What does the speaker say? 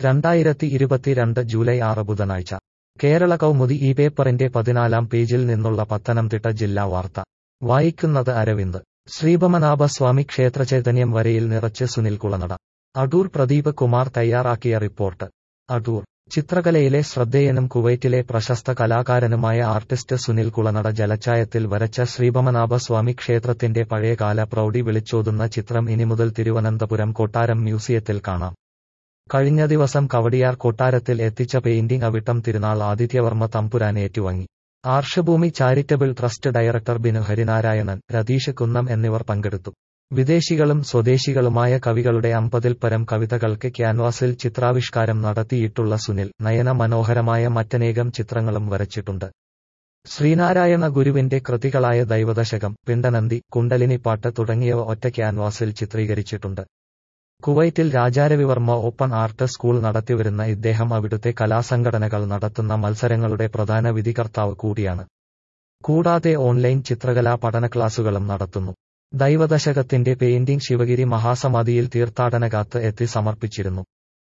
രണ്ടായിരത്തി ഇരുപത്തിരണ്ട് ജൂലൈ ആറ് ബുധനാഴ്ച കേരള കൗമുദി ഈ പേപ്പറിന്റെ പതിനാലാം പേജിൽ നിന്നുള്ള പത്തനംതിട്ട ജില്ലാ വാർത്ത വായിക്കുന്നത് അരവിന്ദ് ശ്രീപമനാഭസ്വാമി ക്ഷേത്രചൈതന്യം വരയിൽ നിറച്ച് സുനിൽ കുളനട അടൂർ പ്രദീപ് കുമാർ തയ്യാറാക്കിയ റിപ്പോർട്ട് അടൂർ ചിത്രകലയിലെ ശ്രദ്ധേയനും കുവൈറ്റിലെ പ്രശസ്ത കലാകാരനുമായ ആർട്ടിസ്റ്റ് സുനിൽ കുളനട ജലച്ചായത്തിൽ വരച്ച ശ്രീപമനാഭസ്വാമി ക്ഷേത്രത്തിന്റെ പഴയകാല പ്രൗഢി വിളിച്ചോതുന്ന ചിത്രം ഇനി മുതൽ തിരുവനന്തപുരം കൊട്ടാരം മ്യൂസിയത്തിൽ കാണാം കഴിഞ്ഞ ദിവസം കവടിയാർ കൊട്ടാരത്തിൽ എത്തിച്ച പെയിന്റിംഗ് അവിട്ടം തിരുനാൾ ആദിത്യവർമ്മ തമ്പുരാൻ ഏറ്റുവാങ്ങി Arshabhoomi charitable trust director Binu Harinarayanan Ratheesh Kunnam എന്നിവർ പങ്കെടുത്തു വിദേശികളും സ്വദേശികളുമായ കവികളുടെ അമ്പതിൽ പരം കവിതകൾക്ക് ക്യാൻവാസിൽ ചിത്രാവിഷ്കാരം നടത്തിയിട്ടുള്ള സുനിൽ നയന മനോഹരമായ മറ്റനേകം ചിത്രങ്ങളും വരച്ചിട്ടുണ്ട് ശ്രീനാരായണ ഗുരുവിന്റെ കൃതികളായ ദൈവദശകം പിണ്ടനന്തി കുണ്ടലിനിപ്പാട്ട് തുടങ്ങിയവ ഒറ്റ ക്യാൻവാസിൽ ചിത്രീകരിച്ചിട്ടുണ്ട് കുവൈറ്റിൽ രാജാരവിവർമ്മ ഓപ്പൺ ആർട്ട് സ്കൂൾ നടത്തിവരുന്ന ഇദ്ദേഹം അവിടുത്തെ കലാസംഘടനകൾ നടത്തുന്ന മത്സരങ്ങളുടെ പ്രധാന വിധികർത്താവ് കൂടിയാണ് കൂടാതെ ഓൺലൈൻ ചിത്രകലാ പഠന ക്ലാസുകളും നടത്തുന്നു ദൈവദശകത്തിന്റെ പെയിന്റിംഗ് ശിവഗിരി മഹാസമാധിയിൽ തീർത്ഥാടനകാത്ത് എത്തി സമർപ്പിച്ചിരുന്നു